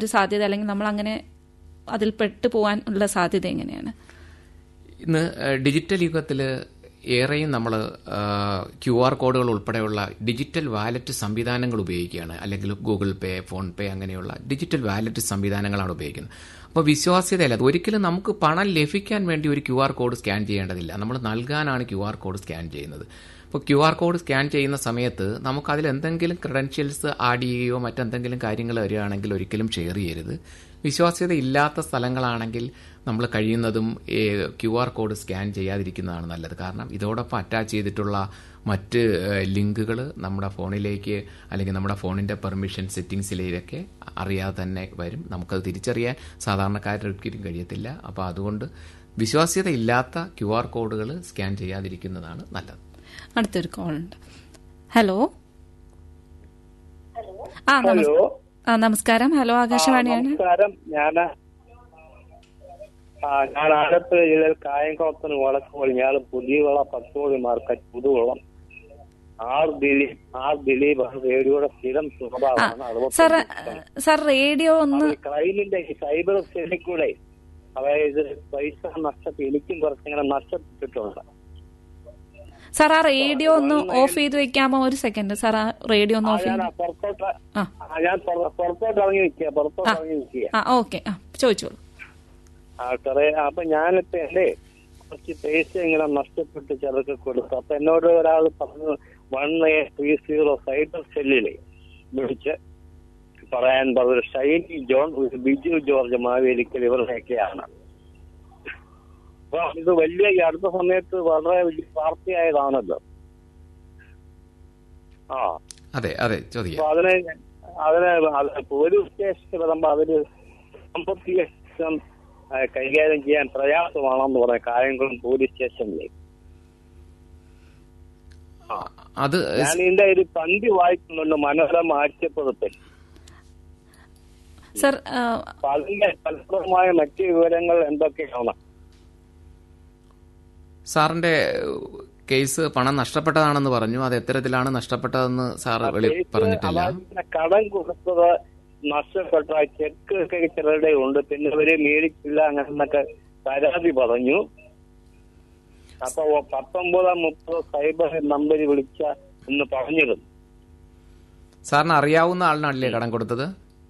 ഒരു സാധ്യത അല്ലെങ്കിൽ നമ്മൾ അങ്ങനെ അതിൽ പെട്ടു പോകാൻ ഉള്ള സാധ്യത എങ്ങനെയാണ് ഇന്ന് ഏഹ്, ഡിജിറ്റൽ യുഗത്തിൽ ഏറെയും നമ്മൾ ക്യു ആർ കോഡുകൾ ഉൾപ്പെടെയുള്ള ഡിജിറ്റൽ വാലറ്റ് സംവിധാനങ്ങൾ ഉപയോഗിക്കുകയാണ് അല്ലെങ്കിൽ ഗൂഗിൾ പേ ഫോൺ പേ അങ്ങനെയുള്ള ഡിജിറ്റൽ വാലറ്റ് സംവിധാനങ്ങളാണ് ഉപയോഗിക്കുന്നത് അപ്പോൾ വിശ്വാസ്യതയല്ല അത് ഒരിക്കലും നമുക്ക് പണം ലഭിക്കാൻ വേണ്ടി ഒരു ക്യു ആർ കോഡ് സ്കാൻ ചെയ്യേണ്ടതില്ല നമ്മൾ നൽകാനാണ് ക്യു ആർ കോഡ് സ്കാൻ ചെയ്യുന്നത് ഇപ്പോൾ ക്യു ആർ കോഡ് സ്കാൻ ചെയ്യുന്ന സമയത്ത് നമുക്ക് അതിൽ എന്തെങ്കിലും ക്രെഡൻഷ്യൽസ് ആഡ് ചെയ്യുകയോ മറ്റെന്തെങ്കിലും കാര്യങ്ങൾ വരികയാണെങ്കിൽ ഒരിക്കലും ഷെയർ ചെയ്യരുത് വിശ്വാസ്യത ഇല്ലാത്ത സ്ഥലങ്ങളാണെങ്കിൽ നമ്മൾ കഴിയുന്നതും ക്യു ആർ കോഡ് സ്കാൻ ചെയ്യാതിരിക്കുന്നതാണ് നല്ലത് കാരണം ഇതോടൊപ്പം അറ്റാച്ച് ചെയ്തിട്ടുള്ള മറ്റ് ലിങ്കുകൾ നമ്മുടെ ഫോണിലേക്ക് അല്ലെങ്കിൽ നമ്മുടെ ഫോണിന്റെ പെർമിഷൻ സെറ്റിംഗ്സിലേക്ക് അറിയാതെ തന്നെ വരും നമുക്കത് തിരിച്ചറിയാൻ സാധാരണക്കാരൊരിക്കലും കഴിയത്തില്ല അപ്പോൾ അതുകൊണ്ട് വിശ്വാസ്യത ഇല്ലാത്ത ക്യു ആർ കോഡുകൾ സ്കാൻ ചെയ്യാതിരിക്കുന്നതാണ് നല്ലത് അടുത്തൊരു കോൾ ഉണ്ട് ഹലോ ആ നമസ്- ഹലോ ആ നമസ്കാരം ഹലോ ആകാശവാണിയാണ് നമസ്കാരം ഞാൻ ആ ഞാൻ ആലപ്പുഴ ജില്ലയിൽ കായംകുളത്തിന് വടക്കുപോയി ഞാൻ Puthiyavila Patholi market Puthukulam R Dileep R Dileep റേഡിയോയുടെ സ്ഥിരം ആ സ്വഭാവമാണ് അറുപത്തി സാർ സാർ റേഡിയോ ഒന്ന് ഈ ക്രൈമിന്റെ ഈ സൈബർ സെല്ലിൽ കൂടെ അതായത് പൈസ നഷ്ടപ്പെട്ടു എനിക്കും കുറച്ചിങ്ങനെ നഷ്ടപ്പെട്ടിട്ടുണ്ട് സാർ ആ റേഡിയോ ഒന്ന് ഓഫ് ചെയ്ത് വെക്കാമോ ഒരു സെക്കൻഡ് സാർ ആ റേഡിയോ ഒന്ന് ആ, ഓഫ് ഞാൻ ചെയ്ത് ആ പുറത്തോട്ട് ആ ആ, ഞാൻ പുറ- പുറത്തോട്ട് ഇറങ്ങി നിൽക്കുക പുറത്തോട്ട് ആ. ഇറങ്ങി നിൽക്കുക ആ ഓക്കെ ആ ചോദിച്ചോളൂ ആ സാറേ അപ്പൊ ഞാനിപ്പോ എന്റെ കുറച്ച് പൈസ ഇങ്ങനെ നഷ്ടപ്പെട്ട് ചിലർക്ക് കൊടുത്തു അപ്പൊ എന്നോട് ഒരാൾ പറഞ്ഞു one eight three zero cyber സെല്ലില് വിളിച്ച് പറയാൻ പറഞ്ഞു ഷൈനി ജോൺ ഒരു ബിജു ജോർജ് മാവേലിക്കൽ ഇവരുടെയൊക്കെയാണ് അപ്പൊ ഇത് വലിയ ഈ അടുത്ത സമയത്ത് വളരെ വലിയ വാർത്തയായതാണല്ലോ ആ അതെ അതെ അപ്പൊ ചോദിക്കാം അതിനെ അതിനെ അത് പോലീസ് സ്റ്റേഷനിൽ വരുമ്പോ അവര് സാമ്പത്തിക പ്രശ്നം ആ, കൈകാര്യം ചെയ്യാൻ പ്രയാസമാണെന്ന് പറയാം കായംകുളം പോലീസ് സ്റ്റേഷനിൽ അത് ഞാൻ ഇതിന്റെ ഒരു പന്തി വായിക്കുന്നുണ്ട് മനോരമ ആഴ്ചപ്പതിപ്പിൽ സാർ ആ, അപ്പൊ അതിന്റെ ഫലപ്രദമായ മറ്റു വിവരങ്ങൾ എന്തൊക്കെയാണ് സാറിന്റെ കേസ് പണം നഷ്ടപ്പെട്ടതാണെന്ന് പറഞ്ഞു അത് എത്തരത്തിലാണ് നഷ്ടപ്പെട്ടതെന്ന് സാർ വെളി പറഞ്ഞിട്ടില്ല അതായത് കടം കൊടുത്തത് നഷ്ടപ്പെട്ട ചെക്ക് ഒക്കെ ചിലരുടെ ഉണ്ട് പിന്നെ ഇവര് മേടിച്ചില്ല അങ്ങനെന്നൊക്കെ പരാതി പറഞ്ഞു അപ്പൊ ഓ പത്തൊമ്പത് മുപ്പത് സൈബർ നമ്പർ വിളിച്ച എന്ന് പറഞ്ഞിരുന്നു സാറിന് അറിയാവുന്ന ആളിനല്ലേ കടം കൊടുത്തത്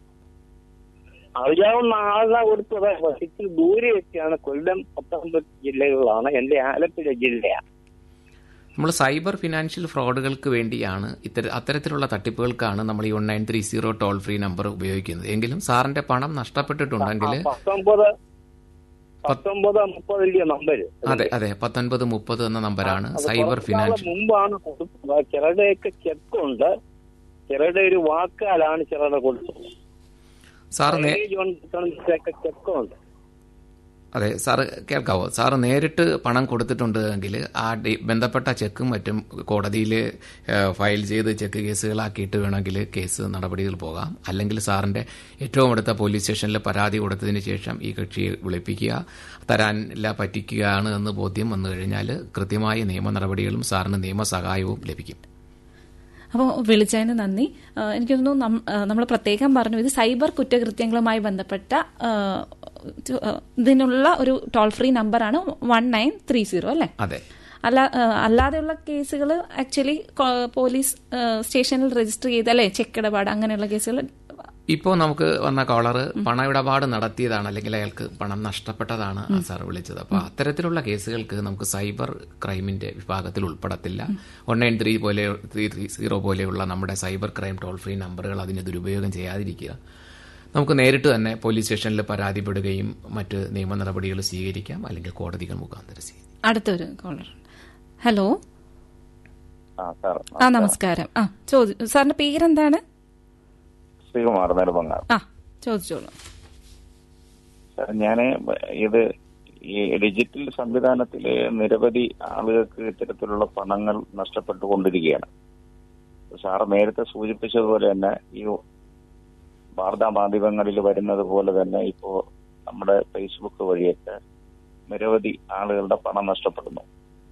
അറിയാവുന്ന ആളിനാ കൊടുത്തത് പക്ഷെ ഇച്ചിരി ദൂരെയൊക്കെയാണ് കൊല്ലം പത്തനംതിട്ട ജില്ലകളിലാണ് എന്റെ ആലപ്പുഴ ജില്ലയാണ് നമ്മൾ സൈബർ ഫിനാൻഷ്യൽ ഫ്രോഡുകൾക്ക് വേണ്ടിയാണ് ഇത്തര അത്തരത്തിലുള്ള തട്ടിപ്പുകൾക്കാണ് നമ്മൾ ഈ one nine three zero toll free number ഉപയോഗിക്കുന്നത് എങ്കിലും സാറിന്റെ പണം നഷ്ടപ്പെട്ടിട്ടുണ്ടെങ്കിൽ പത്തൊമ്പത് പത്തൊമ്പത് മുപ്പതിന്റെ നമ്പര് അതെ അതെ പത്തൊൻപത് മുപ്പത് എന്ന നമ്പറാണ് സൈബർ ഫിനാൻഷ്യൽ മുമ്പാണ് കൊടുത്തത് ചിലരുടെയൊക്കെ ചെക്കുണ്ട് ചിലരുടെ ഒരു വാക്കാലാണ് ചിലരുടെ കൊടുത്തത് സാർ നേ- ഒക്കെ ചെക്കുണ്ട് അതെ സാറ് കേൾക്കാവോ സാറ് നേരിട്ട് പണം കൊടുത്തിട്ടുണ്ട് എങ്കിൽ ആ ഡി- ബന്ധപ്പെട്ട ചെക്കും മറ്റും കോടതിയിൽ ഫയൽ ചെയ്ത് ചെക്ക് കേസുകളാക്കിയിട്ട് വേണമെങ്കിൽ കേസ് നടപടികൾ പോകാം അല്ലെങ്കിൽ സാറിന്റെ ഏറ്റവും അടുത്ത പോലീസ് സ്റ്റേഷനിൽ പരാതി കൊടുത്തതിന് ശേഷം ഈ കക്ഷിയെ വിളിപ്പിക്കുക തരാനില്ല പറ്റിക്കുകയാണ് എന്ന് ബോധ്യം വന്നു കഴിഞ്ഞാൽ കൃത്യമായ നിയമ നടപടികളും സാറിന് നിയമസഹായവും ലഭിക്കും അപ്പോൾ വിളിച്ചതിന് നന്ദി ആ, എനിക്ക് തോന്നുന്നു നമ്മൾ പ്രത്യേകം പറഞ്ഞു ഇത് സൈബർ കുറ്റകൃത്യങ്ങളുമായി ബന്ധപ്പെട്ട ആ, ചു- ആ, ഇതിനുള്ള ഒരു ടോൾ ഫ്രീ നമ്പറാണ് വൺ നയൻ ത്രീ സീറോ അല്ലേ അതെ അല്ല ആ, അല്ലാതെയുള്ള കേസുകൾ ആക്ച്വലി പോലീസ് ആ, സ്റ്റേഷനിൽ രജിസ്റ്റർ ചെയ്ത് അല്ലേ ചെക്ക് ഇടപാട് അങ്ങനെയുള്ള കേസുകൾ ഇപ്പോൾ നമുക്ക് വന്ന കോളർ പണമിടപാട് നടത്തിയതാണ് അല്ലെങ്കിൽ അയാൾക്ക് പണം നഷ്ടപ്പെട്ടതാണ് ആ സാർ വിളിച്ചത് അപ്പോൾ അത്തരത്തിലുള്ള കേസുകൾക്ക് നമുക്ക് സൈബർ ക്രൈമിന്റെ വിഭാഗത്തിൽ ഉൾപ്പെടത്തില്ല വൺ നയൻ ത്രീ പോലെ ത്രീ ത്രീ സീറോ പോലെയുള്ള നമ്മുടെ സൈബർ ക്രൈം ടോൾ ഫ്രീ നമ്പറുകൾ അതിന് ദുരുപയോഗം ചെയ്യാതിരിക്കുക നമുക്ക് നേരിട്ട് തന്നെ പോലീസ് സ്റ്റേഷനിൽ പരാതിപ്പെടുകയും മറ്റ് നിയമ നടപടികൾ സ്വീകരിക്കാം അല്ലെങ്കിൽ കോടതികൾ മുഖാന്തരം സ്വീകരിക്കാം അടുത്തൊരു കോളർ ഹലോ ആ സാർ ആ നമസ്കാരം ആ ചോദി സാറിന്റെ പേരെന്താണ് ശ്രീകുമാർ നെടുമങ്ങാട് ആ ചോദിച്ചോളൂ സാർ ഞാന് ഇത് ഈ ഡിജിറ്റൽ സംവിധാനത്തില് നിരവധി ആളുകൾക്ക് ഇത്തരത്തിലുള്ള പണങ്ങൾ നഷ്ടപ്പെട്ടുകൊണ്ടിരിക്കുകയാണ് സാർ നേരത്തെ സൂചിപ്പിച്ചതുപോലെ തന്നെ ഈ വാർത്താ മാധ്യമങ്ങളിൽ വരുന്നത് പോലെ തന്നെ ഇപ്പോ നമ്മുടെ ഫേസ്ബുക്ക് വഴിയൊക്കെ നിരവധി ആളുകളുടെ പണം നഷ്ടപ്പെടുന്നു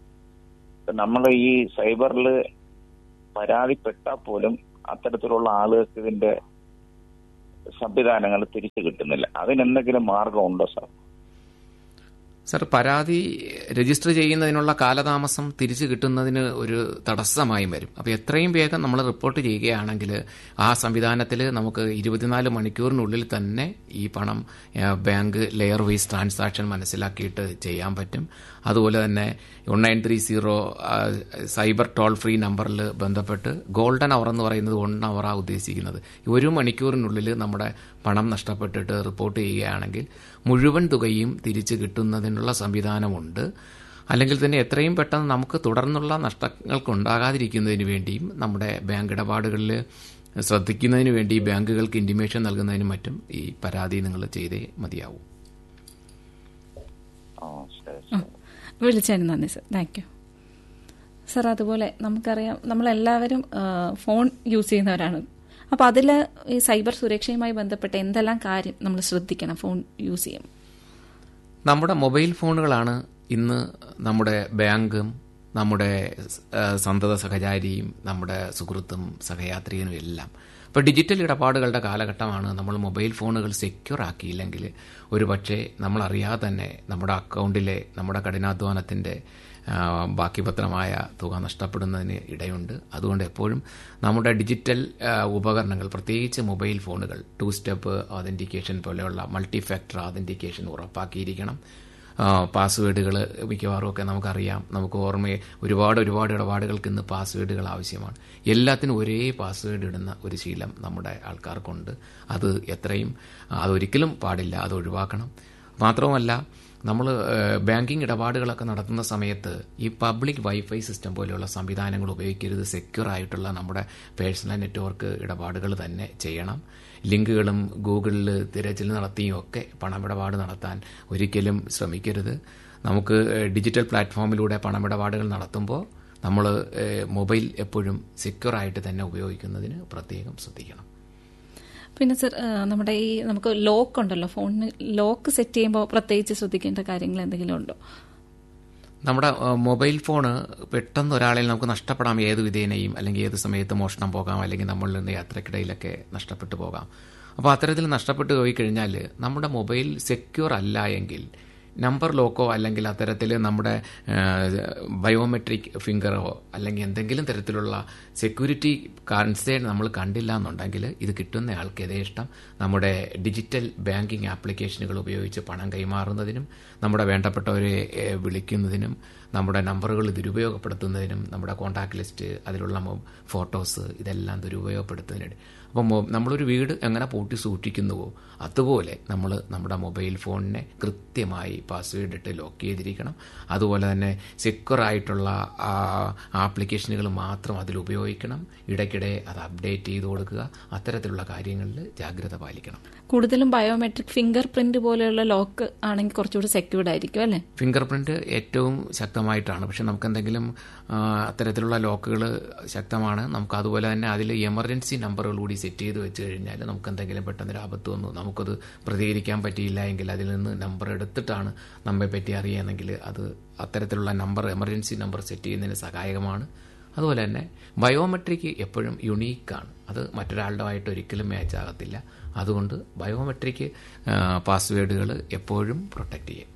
നമ്മൾ ഈ സൈബറിൽ പരാതിപ്പെട്ടാൽ പോലും അത്തരത്തിലുള്ള ആളുകൾക്ക് ഇതിന്റെ സംവിധാനങ്ങൾ തിരിച്ചു കിട്ടുന്നില്ല അതിനെന്തെങ്കിലും മാർഗമുണ്ടോ സാർ സർ പരാതി രജിസ്റ്റർ ചെയ്യുന്നതിനുള്ള കാലതാമസം തിരിച്ചു കിട്ടുന്നതിന് ഒരു തടസ്സമായി വരും അപ്പോൾ എത്രയും വേഗം നമ്മൾ റിപ്പോർട്ട് ചെയ്യുകയാണെങ്കിൽ ആ സംവിധാനത്തിൽ നമുക്ക് ഇരുപത്തിനാല് മണിക്കൂറിനുള്ളിൽ തന്നെ ഈ പണം ഏഹ്, ബാങ്ക് ലെയർ വൈസ് ട്രാൻസാക്ഷൻ മനസ്സിലാക്കിയിട്ട് ചെയ്യാൻ പറ്റും അതുപോലെ തന്നെ one nine three zero cyber toll free നമ്പറിൽ ബന്ധപ്പെട്ട് ഗോൾഡൻ അവർ എന്ന് പറയുന്നത് വൺ അവറാണ് ഉദ്ദേശിക്കുന്നത് ഒരു മണിക്കൂറിനുള്ളിൽ നമ്മുടെ പണം നഷ്ടപ്പെട്ടിട്ട് റിപ്പോർട്ട് ചെയ്യുകയാണെങ്കിൽ മുഴുവൻ തുകയും തിരിച്ചു കിട്ടുന്നതിനുള്ള സംവിധാനമുണ്ട് അല്ലെങ്കിൽ തന്നെ എത്രയും പെട്ടെന്ന് നമുക്ക് തുടർന്നുള്ള നഷ്ടങ്ങൾക്ക് ഉണ്ടാകാതിരിക്കുന്നതിന് വേണ്ടിയും നമ്മുടെ ബാങ്ക് ഇടപാടുകളിൽ ശ്രദ്ധിക്കുന്നതിന് വേണ്ടി ബാങ്കുകൾക്ക് ഇൻറ്റിമേഷൻ നൽകുന്നതിനും മറ്റും ഈ പരാതി നിങ്ങൾ ചെയ്തേ മതിയാവും ആ ശരി ശരി വിളിച്ചതിന് നന്ദി സർ താങ്ക് യു സർ അതുപോലെ നമുക്കറിയാം നമ്മളെല്ലാവരും ആ, ഫോൺ യൂസ് ചെയ്യുന്നവരാണ് അപ്പോൾ അതിൽ ഈ സൈബർ സുരക്ഷയുമായി ബന്ധപ്പെട്ട് എന്തെല്ലാം കാര്യം നമ്മൾ ശ്രദ്ധിക്കണം ഫോൺ യൂസ് ചെയ്യും നമ്മുടെ മൊബൈൽ ഫോണുകളാണ് ഇന്ന് നമ്മുടെ ബാങ്കും നമ്മുടെ ആ, സന്തത സഹചാരിയും നമ്മുടെ സുഹൃത്തും സഹയാത്രികനും എല്ലാം ഇപ്പോൾ ഡിജിറ്റൽ ഇടപാടുകളുടെ കാലഘട്ടമാണ് നമ്മൾ മൊബൈൽ ഫോണുകൾ സെക്യൂർ ആക്കിയില്ലെങ്കിൽ ഒരു പക്ഷേ നമ്മളറിയാതെ തന്നെ നമ്മുടെ അക്കൗണ്ടിലെ നമ്മുടെ കഠിനാധ്വാനത്തിൻ്റെ ആ, ബാക്കി പത്രമായ തുക നഷ്ടപ്പെടുന്നതിന് ഇടയുണ്ട് അതുകൊണ്ട് എപ്പോഴും നമ്മുടെ ഡിജിറ്റൽ ആ, ഉപകരണങ്ങൾ പ്രത്യേകിച്ച് മൊബൈൽ ഫോണുകൾ ടു സ്റ്റെപ്പ് ഒതൻറ്റിക്കേഷൻ പോലെയുള്ള മൾട്ടി ഫാക്ടർ ഒതൻറ്റിക്കേഷൻ ഉറപ്പാക്കിയിരിക്കണം പാസ്വേഡുകൾ മിക്കവാറും ഒക്കെ നമുക്കറിയാം നമുക്ക് ഓർമ്മയെ ഒരുപാട് ഒരുപാട് ഇടപാടുകൾക്ക് ഇന്ന് പാസ്വേഡുകൾ ആവശ്യമാണ് എല്ലാത്തിനും ഒരേ പാസ്വേഡ് ഇടുന്ന ഒരു ശീലം നമ്മുടെ ആൾക്കാർക്കുണ്ട് അത് എത്രയും അതൊരിക്കലും പാടില്ല അത് ഒഴിവാക്കണം മാത്രവുമല്ല നമ്മൾ ബാങ്കിങ് ഇടപാടുകളൊക്കെ നടത്തുന്ന സമയത്ത് ഈ പബ്ലിക് വൈഫൈ സിസ്റ്റം പോലെയുള്ള സംവിധാനങ്ങൾ ഉപയോഗിക്കരുത് സെക്യൂർ ആയിട്ടുള്ള നമ്മുടെ പേഴ്സണൽ നെറ്റ്വർക്ക് ഇടപാടുകൾ തന്നെ ചെയ്യണം ലിങ്കുകളും ഗൂഗിളിൽ തിരച്ചിൽ നടത്തിയും ഒക്കെ പണമിടപാട് നടത്താൻ ഒരിക്കലും ശ്രമിക്കരുത് നമുക്ക് ഏഹ്, ഡിജിറ്റൽ പ്ലാറ്റ്ഫോമിലൂടെ പണമിടപാടുകൾ നടത്തുമ്പോൾ നമ്മൾ ഏഹ്, മൊബൈൽ എപ്പോഴും സെക്യൂർ ആയിട്ട് തന്നെ ഉപയോഗിക്കുന്നതിന് പ്രത്യേകം ശ്രദ്ധിക്കണം പിന്നെ സർ ആ, നമ്മുടെ ഈ നമുക്ക് ലോക്ക് ഉണ്ടല്ലോ ഫോണിന് ലോക്ക് സെറ്റ് ചെയ്യുമ്പോൾ പ്രത്യേകിച്ച് ശ്രദ്ധിക്കേണ്ട കാര്യങ്ങൾ എന്തെങ്കിലും ഉണ്ടോ നമ്മുടെ ഏഹ്, മൊബൈൽ ഫോണ് പെട്ടെന്ന് ഒരാളിൽ നമുക്ക് നഷ്ടപ്പെടാം ഏത് വിധേനയും അല്ലെങ്കിൽ ഏത് സമയത്ത് മോഷണം പോകാം അല്ലെങ്കിൽ നമ്മളിൽ നിന്ന് യാത്രക്കിടയിലൊക്കെ നഷ്ടപ്പെട്ടു പോകാം അപ്പോൾ അത്തരത്തിൽ നഷ്ടപ്പെട്ടു പോയി കഴിഞ്ഞാൽ നമ്മുടെ മൊബൈൽ സെക്യൂർ അല്ല എങ്കിൽ നമ്പർ ലോക്കോ അല്ലെങ്കിൽ അത്തരത്തിൽ നമ്മുടെ ബയോമെട്രിക് ഫിംഗറോ അല്ലെങ്കിൽ എന്തെങ്കിലും തരത്തിലുള്ള സെക്യൂരിറ്റി കൺസേൺ നമ്മൾ കണ്ടില്ല എന്നുണ്ടെങ്കിൽ ഇത് കിട്ടുന്ന ആൾക്ക് യഥേഷ്ടം നമ്മുടെ ഡിജിറ്റൽ ബാങ്കിങ് ആപ്ലിക്കേഷനുകൾ ഉപയോഗിച്ച് പണം കൈമാറുന്നതിനും നമ്മുടെ വേണ്ടപ്പെട്ടവരെ ഏഹ്, വിളിക്കുന്നതിനും നമ്മുടെ നമ്പറുകൾ ദുരുപയോഗപ്പെടുത്തുന്നതിനും നമ്മുടെ കോൺടാക്ട് ലിസ്റ്റ് അതിലുള്ള മൊ- ഫോട്ടോസ് ഇതെല്ലാം ദുരുപയോഗപ്പെടുത്തുന്നതിന് അപ്പം മൊ- നമ്മളൊരു വീട് എങ്ങനെ പൂട്ടി സൂക്ഷിക്കുന്നുവോ അതുപോലെ നമ്മൾ നമ്മുടെ മൊബൈൽ ഫോണിനെ കൃത്യമായി പാസ്വേഡ് ഇട്ട് ലോക്ക് ചെയ്തിരിക്കണം അതുപോലെ തന്നെ സെക്യൂർ ആയിട്ടുള്ള ആ, ആപ്ലിക്കേഷനുകൾ മാത്രം അതിൽ ഉപയോഗിക്കണം ഇടയ്ക്കിടെ അത് അപ്ഡേറ്റ് ചെയ്ത് കൊടുക്കുക അത്തരത്തിലുള്ള കാര്യങ്ങളിൽ ജാഗ്രത പാലിക്കണം കൂടുതലും ബയോമെട്രിക് ഫിംഗർ പ്രിന്റ് പോലെയുള്ള ലോക്ക് ആണെങ്കിൽ കുറച്ചുകൂടി സെക്യൂർഡ് ആയിരിക്കും അല്ലേ ഫിംഗർ പ്രിന്റ് ഏറ്റവും ശക്തമായിട്ടാണ് പക്ഷെ നമുക്ക് എന്തെങ്കിലും ആ, അത്തരത്തിലുള്ള ലോക്കുകൾ ശക്തമാണ് നമുക്ക് അതുപോലെ തന്നെ അതിൽ എമർജൻസി നമ്പറുകൾ കൂടി സെറ്റ് ചെയ്ത് വെച്ച് കഴിഞ്ഞാൽ നമുക്ക് എന്തെങ്കിലും പെട്ടെന്ന് ഒരു ആപത്ത് വന്നു നമുക്കത് പ്രതികരിക്കാൻ പറ്റിയില്ല എങ്കിൽ അതിൽ നിന്ന് നമ്പർ എടുത്തിട്ടാണ് നമ്മെ പറ്റി അറിയുകയെങ്കിൽ അത് അത്തരത്തിലുള്ള നമ്പർ എമർജൻസി നമ്പർ സെറ്റ് ചെയ്യുന്നതിന് സഹായകമാണ് അതുപോലെ തന്നെ ബയോമെട്രിക് എപ്പോഴും യുണീക്കാണ് അത് മറ്റൊരാളുടെ ആയിട്ട് ഒരിക്കലും മാച്ച് ആകത്തില്ല അതുകൊണ്ട് ബയോമെട്രിക് പാസ്വേഡുകൾ എപ്പോഴും പ്രൊട്ടക്റ്റ് ചെയ്യും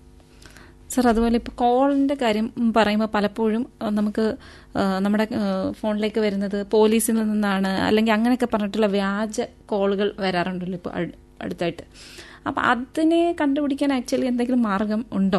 സർ അതുപോലെ ഇപ്പോൾ കോളിന്റെ കാര്യം പറയുമ്പോൾ പലപ്പോഴും അഹ് നമുക്ക് അഹ് നമ്മുടെ അഹ് ഫോണിലേക്ക് വരുന്നത് പോലീസിൽ നിന്നാണ് അല്ലെങ്കിൽ അങ്ങനെയൊക്കെ പറഞ്ഞിട്ടുള്ള വ്യാജ കോളുകൾ വരാറുണ്ടല്ലോ ഇപ്പോൾ അട്- അടുത്തായിട്ട് അപ്പം അതിനെ കണ്ടുപിടിക്കാൻ ആക്ച്വലി എന്തെങ്കിലും മാർഗം ഉണ്ടോ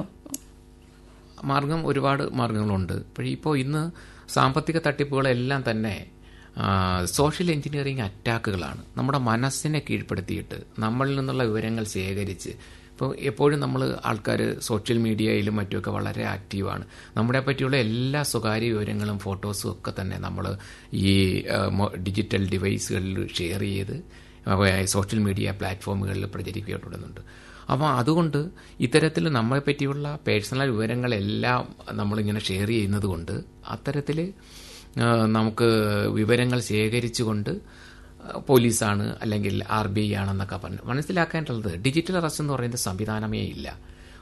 മാർഗം ഒരുപാട് മാർഗങ്ങളുണ്ട് പക്ഷേ ഇപ്പോൾ ഇന്ന് സാമ്പത്തിക തട്ടിപ്പുകളെല്ലാം തന്നെ ആ, സോഷ്യൽ എഞ്ചിനീയറിംഗ് അറ്റാക്കുകളാണ് നമ്മുടെ മനസ്സിനെ കീഴ്പ്പെടുത്തിയിട്ട് നമ്മളിൽ നിന്നുള്ള വിവരങ്ങൾ ശേഖരിച്ച് ഇപ്പോൾ എപ്പോഴും നമ്മൾ ആൾക്കാർ സോഷ്യൽ മീഡിയയിലും മറ്റുമൊക്കെ വളരെ ആക്റ്റീവാണ് നമ്മളെ പറ്റിയുള്ള എല്ലാ സ്വകാര്യ വിവരങ്ങളും ഫോട്ടോസും ഒക്കെ തന്നെ നമ്മൾ ഈ ആ, മൊ- ഡിജിറ്റൽ ഡിവൈസുകളിൽ ഷെയർ ചെയ്ത് അവ- സോഷ്യൽ മീഡിയ പ്ലാറ്റ്ഫോമുകളിൽ പ്രചരിക്കപ്പെടുന്നുണ്ട് അപ്പോൾ അതുകൊണ്ട് ഇത്തരത്തിൽ നമ്മളെ പറ്റിയുള്ള പേഴ്സണൽ വിവരങ്ങളെല്ലാം നമ്മളിങ്ങനെ ഷെയർ ചെയ്യുന്നത് കൊണ്ട് അത്തരത്തിൽ നമുക്ക് വിവരങ്ങൾ ശേഖരിച്ചുകൊണ്ട് ആ, പോലീസാണ് അല്ലെങ്കിൽ ആർ ബി ഐ ആണെന്നൊക്കെ പറഞ്ഞു മനസ്സിലാക്കേണ്ടത് ഡിജിറ്റൽ അറസ്റ്റ് എന്ന് പറയുന്ന സംവിധാനമേ ഇല്ല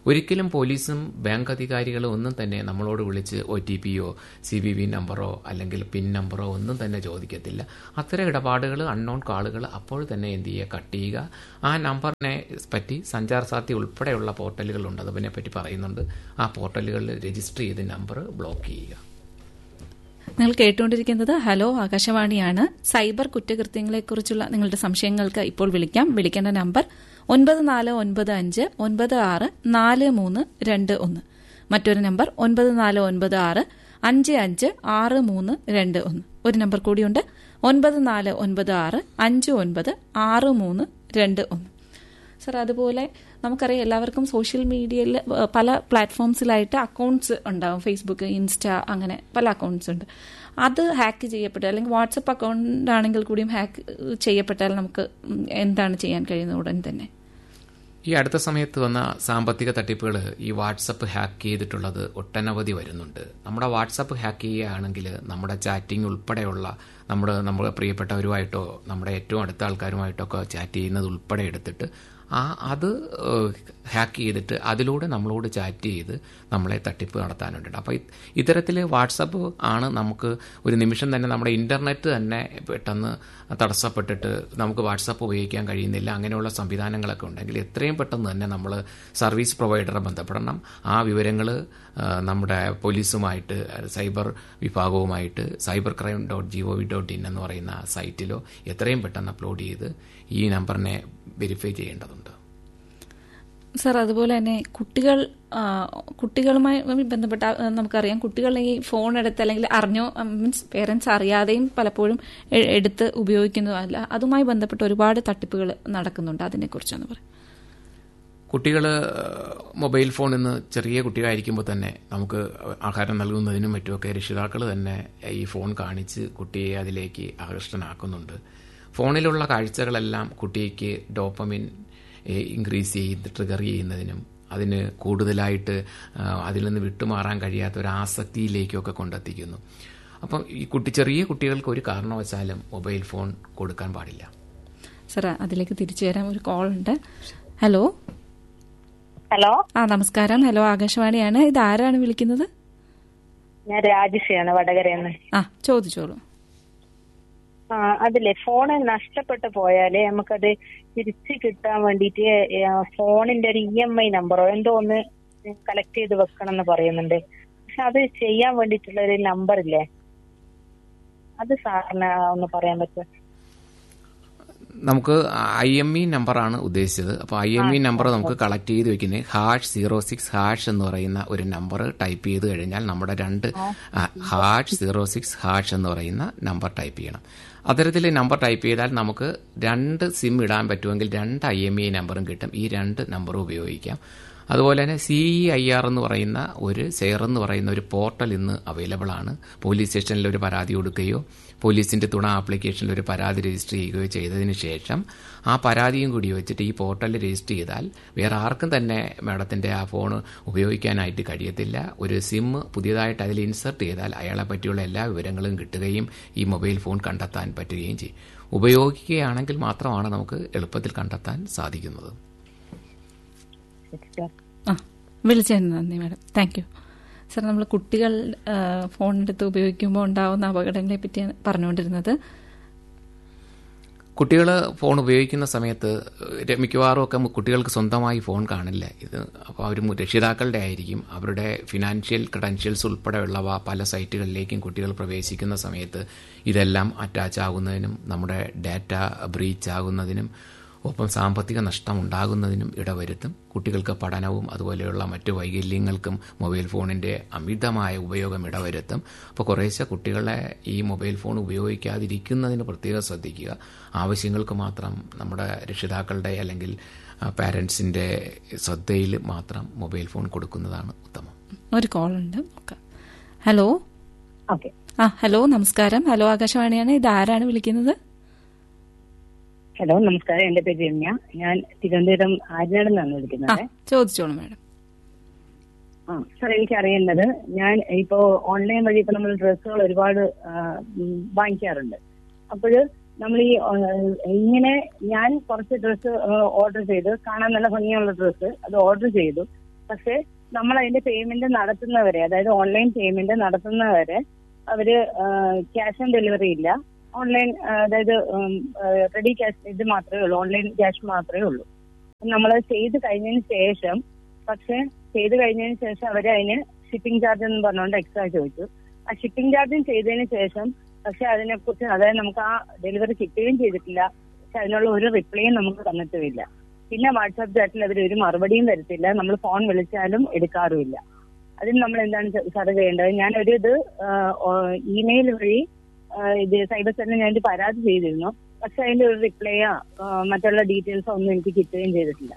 ഒരിക്കലും പോലീസും ബാങ്ക് അധികാരികളും ഒന്നും തന്നെ നമ്മളോട് വിളിച്ച് ഒ ടി പിയോ സി ബി വി നമ്പറോ അല്ലെങ്കിൽ പിൻ നമ്പറോ ഒന്നും തന്നെ ചോദിക്കത്തില്ല അത്തരം ഇടപാടുകൾ അൺനോൺ കാളുകൾ അപ്പോൾ തന്നെ എന്ത് ചെയ്യുക കട്ട് ചെയ്യുക ആ നമ്പറിനെ പറ്റി സഞ്ചാർ സാധ്യ ഉൾപ്പെടെയുള്ള പോർട്ടലുകളുണ്ട് അതിനെ പറ്റി പറയുന്നുണ്ട് ആ പോർട്ടലുകളിൽ രജിസ്റ്റർ ചെയ്ത് നമ്പർ ബ്ലോക്ക് ചെയ്യുക നിങ്ങൾ കേട്ടുകൊണ്ടിരിക്കുന്നത് ഹലോ ആകാശവാണിയാണ് സൈബർ കുറ്റകൃത്യങ്ങളെക്കുറിച്ചുള്ള നിങ്ങളുടെ സംശയങ്ങൾക്ക് ഇപ്പോൾ വിളിക്കാം വിളിക്കേണ്ട നമ്പർ ഒൻപത് നാല് ഒൻപത് അഞ്ച് ഒൻപത് ആറ് നാല് മൂന്ന് രണ്ട് ഒന്ന് മറ്റൊരു നമ്പർ ഒൻപത് നാല് ഒൻപത് ആറ് അഞ്ച് അഞ്ച് ആറ് മൂന്ന് രണ്ട് ഒന്ന് ഒരു നമ്പർ കൂടിയുണ്ട് ഒൻപത് നാല് ഒൻപത് ആറ് അഞ്ച് ഒൻപത് ആറ് മൂന്ന് രണ്ട് ഒന്ന് സർ അതുപോലെ നമുക്കറിയാം എല്ലാവർക്കും സോഷ്യൽ മീഡിയയിൽ പല പ്ലാറ്റ്ഫോംസിലായിട്ട് അക്കൗണ്ട്സ് ഉണ്ടാവും ഫേസ്ബുക്ക് ഇൻസ്റ്റ അങ്ങനെ പല അക്കൗണ്ട്സ് ഉണ്ട് അത് ഹാക്ക് ചെയ്യപ്പെട്ടാൽ അല്ലെങ്കിൽ വാട്സപ്പ് അക്കൗണ്ട് ആണെങ്കിൽ കൂടിയും ഹാക്ക് ചെയ്യപ്പെട്ടാൽ നമുക്ക് എന്താണ് ചെയ്യാൻ കഴിയുന്നത് ഉടൻ തന്നെ ഈ അടുത്ത സമയത്ത് വന്ന സാമ്പത്തിക തട്ടിപ്പുകൾ ഈ വാട്സപ്പ് ഹാക്ക് ചെയ്തിട്ടുള്ളത് ഒട്ടനവധി വരുന്നുണ്ട് നമ്മുടെ വാട്സപ്പ് ഹാക്ക് ചെയ്യുകയാണെങ്കിൽ നമ്മുടെ ചാറ്റിംഗ് ഉൾപ്പെടെയുള്ള നമ്മുടെ നമ്മുടെ പ്രിയപ്പെട്ടവരുമായിട്ടോ നമ്മുടെ ഏറ്റവും അടുത്ത ആൾക്കാരുമായിട്ടോ ഒക്കെ ചാറ്റ് ചെയ്യുന്നത് ഉൾപ്പെടെ എടുത്തിട്ട് ആ അത് ഹാക്ക് ചെയ്തിട്ട് അതിലൂടെ നമ്മളോട് ചാറ്റ് ചെയ്ത് നമ്മളെ തട്ടിപ്പ് നടത്താനുണ്ട് അപ്പോൾ ഇത്തരത്തിൽ വാട്സപ്പ് ആണ് നമുക്ക് ഒരു നിമിഷം തന്നെ നമ്മുടെ ഇന്റർനെറ്റ് തന്നെ പെട്ടെന്ന് തടസ്സപ്പെട്ടിട്ട് നമുക്ക് വാട്സപ്പ് ഉപയോഗിക്കാൻ കഴിയുന്നില്ല അങ്ങനെയുള്ള സംവിധാനങ്ങളൊക്കെ ഉണ്ടെങ്കിൽ എത്രയും പെട്ടെന്ന് തന്നെ നമ്മൾ സർവീസ് പ്രൊവൈഡറെ ബന്ധപ്പെടണം ആ വിവരങ്ങൾ നമ്മുടെ പോലീസുമായിട്ട് സൈബർ വിഭാഗവുമായിട്ട് cyber crime dot G O V dot in എന്ന് പറയുന്ന സൈറ്റിലോ എത്രയും പെട്ടെന്ന് അപ്ലോഡ് ചെയ്ത് ഈ നമ്പറിനെ വെരിഫൈ ചെയ്യേണ്ടതുണ്ട് സർ അതുപോലെ തന്നെ കുട്ടികൾ കുട്ടികളുമായി ബന്ധപ്പെട്ട നമുക്കറിയാം കുട്ടികൾ ഈ ഫോൺ എടുത്ത് അല്ലെങ്കിൽ അറിഞ്ഞോ മീൻസ് പേരൻസ് അറിയാതെയും പലപ്പോഴും എടുത്ത് ഉപയോഗിക്കുന്നതല്ല അതുമായി ബന്ധപ്പെട്ട ഒരുപാട് തട്ടിപ്പുകൾ നടക്കുന്നുണ്ട് അതിനെക്കുറിച്ചൊന്ന് പറയാം കുട്ടികൾ മൊബൈൽ ഫോൺ ഇന്ന് ചെറിയ കുട്ടികളായിരിക്കുമ്പോൾ തന്നെ നമുക്ക് ആഹാരം നൽകുന്നതിനും മറ്റുമൊക്കെ രക്ഷിതാക്കൾ തന്നെ ഈ ഫോൺ കാണിച്ച് കുട്ടിയെ അതിലേക്ക് ആകർഷ്ടനാക്കുന്നുണ്ട് ഫോണിലുള്ള കാഴ്ചകളെല്ലാം കുട്ടിക്ക് ഡോപ്പമിൻ ഇൻക്രീസ് ചെയ്ത് ട്രിഗർ ചെയ്യുന്നതിനും അതിന് കൂടുതലായിട്ട് അതിൽ നിന്ന് വിട്ടുമാറാൻ കഴിയാത്ത ഒരു ആസക്തിയിലേക്കൊക്കെ കൊണ്ടെത്തിക്കുന്നു അപ്പം ഈ കുട്ടി ചെറിയ കുട്ടികൾക്ക് ഒരു കാരണവശാലും മൊബൈൽ ഫോൺ കൊടുക്കാൻ പാടില്ല സർ അതിലേക്ക് തിരിച്ചു വരാൻ ഒരു കോൾ ഉണ്ട് ഹലോ ഹലോ ആ നമസ്കാരം ഹലോ ആകാശവാണിയാണ് ഇത് ആരാണ് വിളിക്കുന്നത് ഞാൻ രാജശ്രീയാണ് വടകരയെന്ന് ആ ചോദിച്ചോളൂ ആ അതില്ലേ ഫോണ് നഷ്ടപ്പെട്ടു പോയാല് നമുക്കത് തിരിച്ച് കിട്ടാൻ വേണ്ടിയിട്ട് ഫോണിന്റെ ഒരു ഇ എം ഐ നമ്പറോ എന്തോ ഒന്ന് കളക്ട് ചെയ്ത് വെക്കണം എന്ന് പറയുന്നുണ്ട് പക്ഷെ അത് ചെയ്യാൻ വേണ്ടിയിട്ടുള്ള ഒരു നമ്പർ ഇല്ലേ അത് സാറിന് ഒന്ന് പറയാൻ പറ്റുമോ നമുക്ക് ഐ എം ഇ നമ്പറാണ് ഉദ്ദേശിച്ചത് അപ്പോൾ ഐ എം ഇ നമ്പർ നമുക്ക് കളക്ട് ചെയ്ത് വെക്കുന്നത് ഹാഷ് സീറോ സിക്സ് ഹാഷ് എന്ന് പറയുന്ന ഒരു നമ്പർ ടൈപ്പ് ചെയ്ത് കഴിഞ്ഞാൽ നമ്മുടെ രണ്ട് ഹാഷ് സീറോ സിക്സ് ഹാഷ് എന്ന് പറയുന്ന നമ്പർ ടൈപ്പ് ചെയ്യണം അത്തരത്തിൽ നമ്പർ ടൈപ്പ് ചെയ്താൽ നമുക്ക് രണ്ട് സിം ഇടാൻ പറ്റുമെങ്കിൽ രണ്ട് ഐ എം ഇ നമ്പറും കിട്ടും ഈ രണ്ട് നമ്പറും ഉപയോഗിക്കാം അതുപോലെ തന്നെ സി ഇ ഐ ആർ എന്ന് പറയുന്ന ഒരു സെയർ എന്ന് പറയുന്ന ഒരു പോർട്ടൽ ഇന്ന് അവൈലബിൾ ആണ് പോലീസ് സ്റ്റേഷനിൽ ഒരു പരാതി കൊടുക്കുകയോ പോലീസിന്റെ തുണ ആപ്ലിക്കേഷനിൽ ഒരു പരാതി രജിസ്റ്റർ ചെയ്യുകയോ ചെയ്തതിന് ശേഷം ആ പരാതിയും കൂടി വെച്ചിട്ട് ഈ പോർട്ടലിൽ രജിസ്റ്റർ ചെയ്താൽ വേറെ ആർക്കും തന്നെ മാഡത്തിന്റെ ആ ഫോൺ ഉപയോഗിക്കാനായിട്ട് കഴിയത്തില്ല ഒരു സിം പുതിയതായിട്ട് അതിൽ ഇൻസർട്ട് ചെയ്താൽ അയാളെ പറ്റിയുള്ള എല്ലാ വിവരങ്ങളും കിട്ടുകയും ഈ മൊബൈൽ ഫോൺ കണ്ടെത്താൻ പറ്റുകയും ചെയ്യും ഉപയോഗിക്കുകയാണെങ്കിൽ മാത്രമാണ് നമുക്ക് എളുപ്പത്തിൽ കണ്ടെത്താൻ സാധിക്കുന്നത് ആ വിളിച്ചതിന് നന്ദി മാഡം താങ്ക് യു സർ നമ്മൾ കുട്ടികൾ ഫോണെടുത്ത് ഉപയോഗിക്കുമ്പോൾ ഉണ്ടാവുന്ന അപകടങ്ങളെ പറ്റിയാണ് പറഞ്ഞുകൊണ്ടിരുന്നത് കുട്ടികൾ ഫോൺ ഉപയോഗിക്കുന്ന സമയത്ത് മിക്കവാറും ഒക്കെ കുട്ടികൾക്ക് സ്വന്തമായി ഫോൺ കാണില്ല ഇത് അപ്പോൾ അവർ രക്ഷിതാക്കളുടെ ആയിരിക്കും അവരുടെ ഫിനാൻഷ്യൽ ക്രെഡൻഷ്യൽസ് ഉൾപ്പെടെയുള്ളവ പല സൈറ്റുകളിലേക്കും കുട്ടികൾ പ്രവേശിക്കുന്ന സമയത്ത് ഇതെല്ലാം അറ്റാച്ച് ആകുന്നതിനും നമ്മുടെ ഡാറ്റ ബ്രീച്ച് ആകുന്നതിനും ഒപ്പം സാമ്പത്തിക നഷ്ടം ഉണ്ടാകുന്നതിനും ഇടവരുത്തും കുട്ടികൾക്ക് പഠനവും അതുപോലെയുള്ള മറ്റു വൈകല്യങ്ങൾക്കും മൊബൈൽ ഫോണിന്റെ അമിതമായ ഉപയോഗം ഇടവരുത്തും അപ്പോൾ കുറേശ്ശെ കുട്ടികളെ ഈ മൊബൈൽ ഫോൺ ഉപയോഗിക്കാതിരിക്കുന്നതിന് പ്രത്യേകം ശ്രദ്ധിക്കുക ആവശ്യങ്ങൾക്ക് മാത്രം നമ്മുടെ രക്ഷിതാക്കളുടെ അല്ലെങ്കിൽ പാരൻസിന്റെ ശ്രദ്ധയിൽ മാത്രം മൊബൈൽ ഫോൺ കൊടുക്കുന്നതാണ് ഉത്തമം ഒരു കോൾ ഉണ്ട് ഹലോ ഓക്കെ ആ ഹലോ നമസ്കാരം ഹലോ ആകാശവാണിയാണ് ഇത് ആരാണ് വിളിക്കുന്നത് ഹലോ നമസ്കാരം എന്റെ പേര് രമ്യ ഞാൻ തിരുവനന്തപുരം ആര്യനാട് നിന്നാണ് ആ വിളിക്കുന്നത് ചോദിച്ചോളൂ മാഡം ആ സാർ എനിക്ക് അറിയേണ്ടത് ഞാൻ ഇപ്പോ ഓൺലൈൻ വഴി ഇപ്പൊ നമ്മൾ ഡ്രസ്സുകൾ ഒരുപാട് ആ, ഉം, വാങ്ങിക്കാറുണ്ട് അപ്പോൾ നമ്മൾ ഈ ആ, ഇങ്ങനെ ഞാൻ കുറച്ച് ഡ്രസ്സ് ഓർഡർ ചെയ്ത് കാണാൻ നല്ല ഭംഗിയുള്ള ഡ്രസ്സ് അത് ഓർഡർ ചെയ്തു പക്ഷെ നമ്മൾ അതിന്റെ പേയ്മെന്റ് നടത്തുന്നവരെ അതായത് ഓൺലൈൻ പേയ്മെന്റ് നടത്തുന്നവരെ അവര് ക്യാഷ് ഓൺ ഡെലിവറി ഇല്ല ഓൺലൈൻ അതായത് റെഡി ക്യാഷ് ഇത് മാത്രമേ ഉള്ളൂ ഓൺലൈൻ ക്യാഷ് മാത്രമേ ഉള്ളൂ നമ്മൾ ചെയ്ത് കഴിഞ്ഞതിന് ശേഷം പക്ഷെ ചെയ്ത് കഴിഞ്ഞതിന് ശേഷം അവർ അതിന് ഷിപ്പിംഗ് ചാർജ് എന്ന് പറഞ്ഞുകൊണ്ട് എക്സ്ട്രാ ചോദിച്ചു ആ ഷിപ്പിംഗ് ചാർജും ചെയ്തതിന് ശേഷം പക്ഷെ അതിനെക്കുറിച്ച് അതായത് നമുക്ക് ആ ഡെലിവറി കിട്ടുകയും ചെയ്തിട്ടില്ല പക്ഷെ അതിനുള്ള ഒരു റിപ്ലൈയും നമുക്ക് തന്നിട്ടുമില്ല പിന്നെ വാട്സാപ്പ് ചാറ്റിൽ അവർ ഒരു മറുപടിയും തരത്തില്ല നമ്മൾ ഫോൺ വിളിച്ചാലും എടുക്കാറുമില്ല അതിന് നമ്മൾ എന്താണ് സാറ് ചെയ്യേണ്ടത് ഞാൻ ഒരു ഇത് ഇമെയിൽ വഴി ആ, ഇത് സൈബർ സെല്ലിൽ ഞാൻ ഒരു പരാതി ചെയ്തിരുന്നു പക്ഷെ അതിന്റെ ഒരു റിപ്ലൈയോ മറ്റുള്ള ഡീറ്റെയിൽസോ ഒന്നും എനിക്ക് കിട്ടുകയും ചെയ്തിട്ടില്ല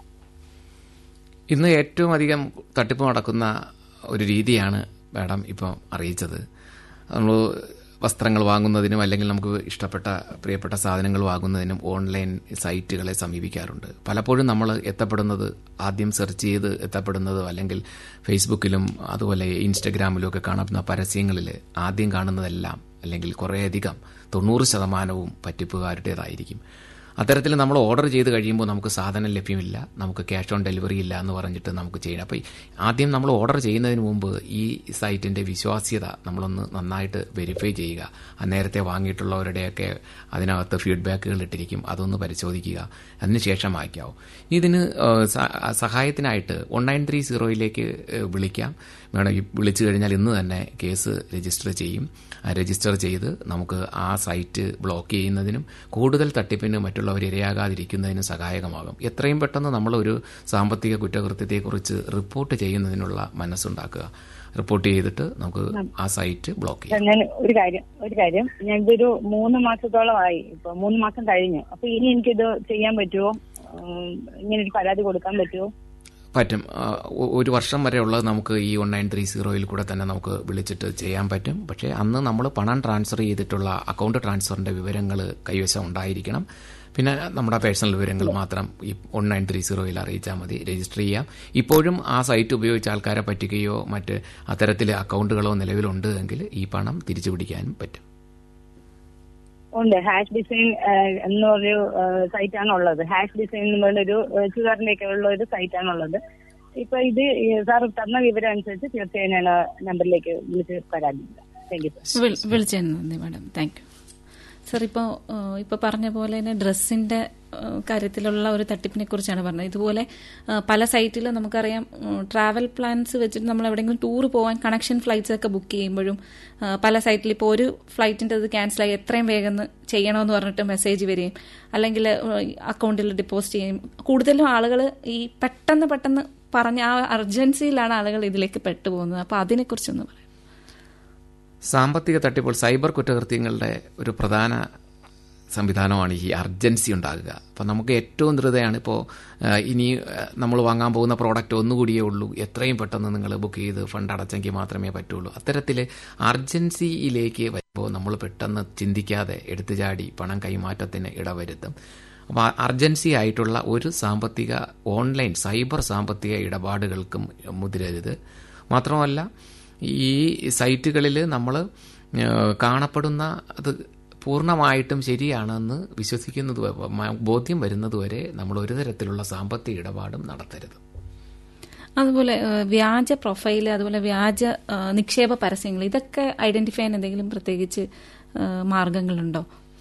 ഇന്ന് ഏറ്റവും അധികം തട്ടിപ്പ് നടക്കുന്ന ഒരു രീതിയാണ് മാഡം ഇപ്പോൾ അറിയിച്ചത് നമ്മൾ വസ്ത്രങ്ങൾ വാങ്ങുന്നതിനും അല്ലെങ്കിൽ നമുക്ക് ഇഷ്ടപ്പെട്ട പ്രിയപ്പെട്ട സാധനങ്ങൾ വാങ്ങുന്നതിനും ഓൺലൈൻ സൈറ്റുകളെ സമീപിക്കാറുണ്ട് പലപ്പോഴും നമ്മൾ എത്തപ്പെടുന്നത് ആദ്യം സെർച്ച് ചെയ്ത് എത്തപ്പെടുന്നത് അല്ലെങ്കിൽ ഫേസ്ബുക്കിലും അതുപോലെ ഇൻസ്റ്റഗ്രാമിലും ഒക്കെ കാണുന്ന പരസ്യങ്ങളിൽ ആദ്യം കാണുന്നതെല്ലാം അല്ലെങ്കിൽ കുറേയധികം തൊണ്ണൂറ് ശതമാനവും പറ്റിപ്പുകാരുടേതായിരിക്കും അത്തരത്തിൽ നമ്മൾ ഓർഡർ ചെയ്ത് കഴിയുമ്പോൾ നമുക്ക് സാധനം ലഭ്യമില്ല നമുക്ക് ക്യാഷ് ഓൺ ഡെലിവറി ഇല്ല എന്ന് പറഞ്ഞിട്ട് നമുക്ക് ചെയ്യണം അപ്പോൾ ആദ്യം നമ്മൾ ഓർഡർ ചെയ്യുന്നതിന് മുമ്പ് ഈ സൈറ്റിന്റെ വിശ്വാസ്യത നമ്മളൊന്ന് നന്നായിട്ട് വെരിഫൈ ചെയ്യുക ആ നേരത്തെ വാങ്ങിയിട്ടുള്ളവരുടെയൊക്കെ അതിനകത്ത് ഫീഡ്ബാക്കുകൾ ഇട്ടിരിക്കും അതൊന്ന് പരിശോധിക്കുക അതിനുശേഷം വായിക്കാവും ഇനി ഇതിന് ഏഹ്, സ- സഹായത്തിനായിട്ട് വൺ നയൻ ത്രീ സീറോയിലേക്ക് വിളിക്കാം വേണം ഈ വിളിച്ചു കഴിഞ്ഞാൽ ഇന്ന് തന്നെ കേസ് രജിസ്റ്റർ ചെയ്യും ആ രജിസ്റ്റർ ചെയ്ത് നമുക്ക് ആ സൈറ്റ് ബ്ലോക്ക് ചെയ്യുന്നതിനും കൂടുതൽ തട്ടിപ്പിന് മറ്റുള്ളവർ ഇരയാകാതിരിക്കുന്നതിനും സഹായകമാകും എത്രയും പെട്ടെന്ന് നമ്മളൊരു സാമ്പത്തിക കുറ്റകൃത്യത്തെക്കുറിച്ച് റിപ്പോർട്ട് ചെയ്യുന്നതിനുള്ള മനസ്സുണ്ടാക്കുക റിപ്പോർട്ട് ചെയ്തിട്ട് നമുക്ക് ആ സൈറ്റ് ബ്ലോക്ക് ചെയ്യാം ഞാൻ ഒരു കാര്യം ഒരു കാര്യം ഞാൻ ഇതൊരു മൂന്ന് മാസത്തോളമായി ഇപ്പൊ മൂന്ന് മാസം കഴിഞ്ഞു അപ്പൊ ഇനി എനിക്കിത് ചെയ്യാൻ പറ്റുമോ ഉം, ഇങ്ങനെ ഒരു പരാതി കൊടുക്കാൻ പറ്റുമോ പറ്റും ആ, ഒ- ഒരു വർഷം വരെ ഉള്ളത് നമുക്ക് ഈ വൺ നയൻ ത്രീ സീറോയിൽ കൂടെ തന്നെ നമുക്ക് വിളിച്ചിട്ട് ചെയ്യാൻ പറ്റും പക്ഷേ അന്ന് നമ്മൾ പണം ട്രാൻസ്ഫർ ചെയ്തിട്ടുള്ള അക്കൗണ്ട് ട്രാൻസ്ഫറിന്റെ വിവരങ്ങൾ കൈവശം ഉണ്ടായിരിക്കണം പിന്നെ നമ്മുടെ പേഴ്സണൽ വിവരങ്ങൾ മാത്രം ഈ വൺ നയൻ ത്രീ സീറോയിൽ അറിയിച്ചാൽ മതി രജിസ്റ്റർ ചെയ്യാം ഇപ്പോഴും ആ സൈറ്റ് ഉപയോഗിച്ച് ആൾക്കാരെ പറ്റിക്കുകയോ മറ്റ് അത്തരത്തിൽ അക്കൗണ്ടുകളോ നിലവിലുണ്ട് എങ്കിൽ ഈ പണം തിരിച്ചു പിടിക്കാനും പറ്റും ഉണ്ട് ഹാഷ് ഡിസൈൻ എന്ന് പറഞ്ഞൊരു സൈറ്റ് ആണ് ഉള്ളത് ഹാഷ് ഡിസൈൻ എന്ന് പറഞ്ഞൊരു ചുവറിന്റെ ഒക്കെ ഉള്ള ഒരു സൈറ്റ് ആണ് ഉള്ളത് ഇപ്പൊ ഇത് സാർ തന്ന വിവരം അനുസരിച്ച് തീർച്ചയായും ഞാൻ ആ നമ്പറിലേക്ക് വിളിച്ച് പരാതി താങ്ക് യു സാർ വിളി- വിളിച്ചതിന് നന്ദി മാഡം താങ്ക് യു സർ ഇപ്പോൾ ഇപ്പോൾ പറഞ്ഞ പോലെ തന്നെ ഡ്രസ്സിന്റെ ഏഹ്, കാര്യത്തിലുള്ള ഒരു തട്ടിപ്പിനെ കുറിച്ചാണ് പറഞ്ഞത് ഇതുപോലെ ഏഹ്, പല സൈറ്റിലും നമുക്കറിയാം ഉം, ട്രാവൽ പ്ലാൻസ് വെച്ചിട്ട് നമ്മൾ എവിടെയെങ്കിലും ടൂർ പോകാൻ കണക്ഷൻ ഫ്ലൈറ്റ്സ് ഒക്കെ ബുക്ക് ചെയ്യുമ്പോഴും ഏഹ്, പല സൈറ്റിൽ ഇപ്പോൾ ഒരു ഫ്ലൈറ്റിന്റെ അത് ക്യാൻസൽ ആയി എത്രയും വേഗം ഒന്ന് ചെയ്യണമെന്ന് പറഞ്ഞിട്ട് മെസ്സേജ് വരികയും അല്ലെങ്കിൽ അക്കൗണ്ടിൽ ഡെപ്പോസിറ്റ് ചെയ്യും കൂടുതലും ആളുകൾ ഈ പെട്ടെന്ന് പെട്ടെന്ന് പറഞ്ഞ ആ അർജൻസിയിലാണ് ആളുകൾ ഇതിലേക്ക് പെട്ടുപോകുന്നത് അപ്പോൾ അതിനെക്കുറിച്ചൊന്ന് പറയാം സാമ്പത്തിക തട്ടിപ്പോൾ സൈബർ കുറ്റകൃത്യങ്ങളുടെ ഒരു പ്രധാന സംവിധാനമാണ് ഈ അർജൻസി ഉണ്ടാകുക അപ്പം നമുക്ക് ഏറ്റവും ധൃതയാണ് ഇപ്പോൾ ഇനി നമ്മൾ വാങ്ങാൻ പോകുന്ന പ്രോഡക്റ്റ് ഒന്നുകൂടിയേ ഉള്ളൂ എത്രയും പെട്ടെന്ന് നിങ്ങൾ ബുക്ക് ചെയ്ത് ഫണ്ട് അടച്ചെങ്കിൽ മാത്രമേ പറ്റുള്ളൂ അത്തരത്തിൽ അർജൻസിയിലേക്ക് വരുമ്പോൾ നമ്മൾ പെട്ടെന്ന് ചിന്തിക്കാതെ എടുത്തു ചാടി പണം കൈമാറ്റത്തിന് ഇടവരുത്തും അപ്പോൾ അർജൻസി ആയിട്ടുള്ള ഒരു സാമ്പത്തിക ഓൺലൈൻ സൈബർ സാമ്പത്തിക ഇടപാടുകൾക്കും മുതിരരുത് മാത്രമല്ല ഈ സൈറ്റുകളിൽ നമ്മൾ കാണപ്പെടുന്ന അത് പൂർണ്ണമായിട്ടും ശരിയാണെന്ന് വിശ്വസിക്കുന്നത് വ- മ- ബോധ്യം വരുന്നതുവരെ നമ്മൾ ഒരു തരത്തിലുള്ള സാമ്പത്തിക ഇടപാടും നടത്തരുത് അതുപോലെ ഏഹ്, വ്യാജ പ്രൊഫൈല് അതുപോലെ വ്യാജ ഏഹ്, നിക്ഷേപ പരസ്യങ്ങൾ ഇതൊക്കെ ഐഡന്റിഫൈ ചെയ്യാൻ എന്തെങ്കിലും പ്രത്യേകിച്ച് ഏഹ്, മാർഗങ്ങളുണ്ടോ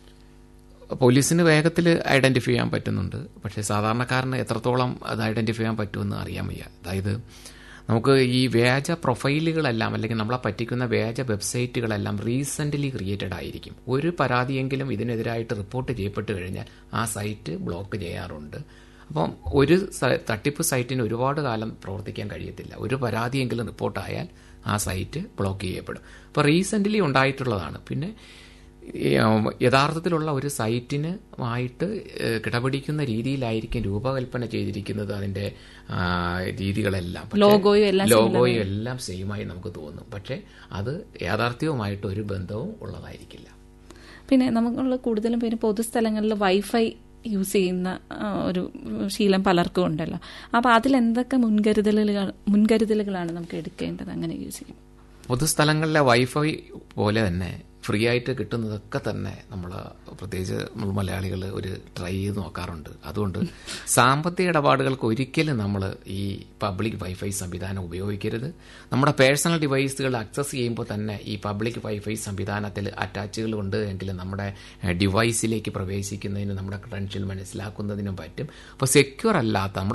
പോലീസിന് വേഗത്തിൽ ഐഡന്റിഫൈ ചെയ്യാൻ പറ്റുന്നുണ്ട് പക്ഷേ സാധാരണക്കാരന് എത്രത്തോളം അത് ഐഡന്റിഫൈ ചെയ്യാൻ പറ്റുമെന്ന് അറിയാൻ വയ്യ അതായത് നമുക്ക് ഈ വ്യാജ പ്രൊഫൈലുകളെല്ലാം അല്ലെങ്കിൽ നമ്മളെ പറ്റിക്കുന്ന വ്യാജ വെബ്സൈറ്റുകളെല്ലാം റീസെൻ്റ്ലി ക്രിയേറ്റഡ് ആയിരിക്കും ഒരു പരാതിയെങ്കിലും ഇതിനെതിരായിട്ട് റിപ്പോർട്ട് ചെയ്യപ്പെട്ട് കഴിഞ്ഞാൽ ആ സൈറ്റ് ബ്ലോക്ക് ചെയ്യാറുണ്ട് അപ്പം ഒരു സ- തട്ടിപ്പ് സൈറ്റിന് ഒരുപാട് കാലം പ്രവർത്തിക്കാൻ കഴിയത്തില്ല ഒരു പരാതിയെങ്കിലും റിപ്പോർട്ടായാൽ ആ സൈറ്റ് ബ്ലോക്ക് ചെയ്യപ്പെടും അപ്പോൾ റീസെൻ്റ്ലി ഉണ്ടായിട്ടുള്ളതാണ് പിന്നെ ഈ, ഉം, യഥാർത്ഥത്തിലുള്ള ഒരു സൈറ്റിന് ആയിട്ട് ഏഹ്, കിടപിടിക്കുന്ന രീതിയിലായിരിക്കും രൂപകൽപ്പന ചെയ്തിരിക്കുന്നത് അതിന്റെ ആ, രീതികളെല്ലാം പക്ഷേ ലോഗോയും എല്ലാം ലോഗോയും എല്ലാം സെയിമായി നമുക്ക് തോന്നും പക്ഷേ അത് യാഥാർത്ഥ്യവുമായിട്ട് ഒരു ബന്ധവും ഉള്ളതായിരിക്കില്ല പിന്നെ നമുക്കുള്ള കൂടുതലും പേര് പൊതുസ്ഥലങ്ങളിൽ വൈഫൈ യൂസ് ചെയ്യുന്ന ആ, ഒരു ശീലം പലർക്കും ഉണ്ടല്ലോ അപ്പോൾ അതിൽ എന്തൊക്കെ മുൻകരുതലുകൾ മുൻകരുതലുകളാണ് നമുക്ക് എടുക്കേണ്ടത് അങ്ങനെ യൂസ് ചെയ്യും പൊതുസ്ഥലങ്ങളിലെ വൈഫൈ പോലെ തന്നെ ഫ്രീ ആയിട്ട് കിട്ടുന്നതൊക്കെ തന്നെ നമ്മൾ പ്രത്യേകിച്ച് നമ്മൾ മലയാളികൾ ഒരു ട്രൈ ചെയ്ത് നോക്കാറുണ്ട് അതുകൊണ്ട് സാമ്പത്തിക ഇടപാടുകൾക്ക് ഒരിക്കലും നമ്മൾ ഈ പബ്ലിക് വൈഫൈ സംവിധാനം ഉപയോഗിക്കരുത് നമ്മുടെ പേഴ്സണൽ ഡിവൈസുകൾ ആക്സസ് ചെയ്യുമ്പോൾ തന്നെ ഈ പബ്ലിക് വൈഫൈ സംവിധാനത്തിൽ അറ്റാച്ചുകൾ ഉണ്ട് എങ്കിൽ നമ്മുടെ ഡിവൈസിലേക്ക് പ്രവേശിക്കുന്നതിന് നമ്മുടെ ക്രെഡൻഷ്യൽ മനസ്സിലാക്കുന്നതിനും പറ്റും അപ്പോൾ സെക്യൂർ അല്ലാത്ത നമ്മുടെ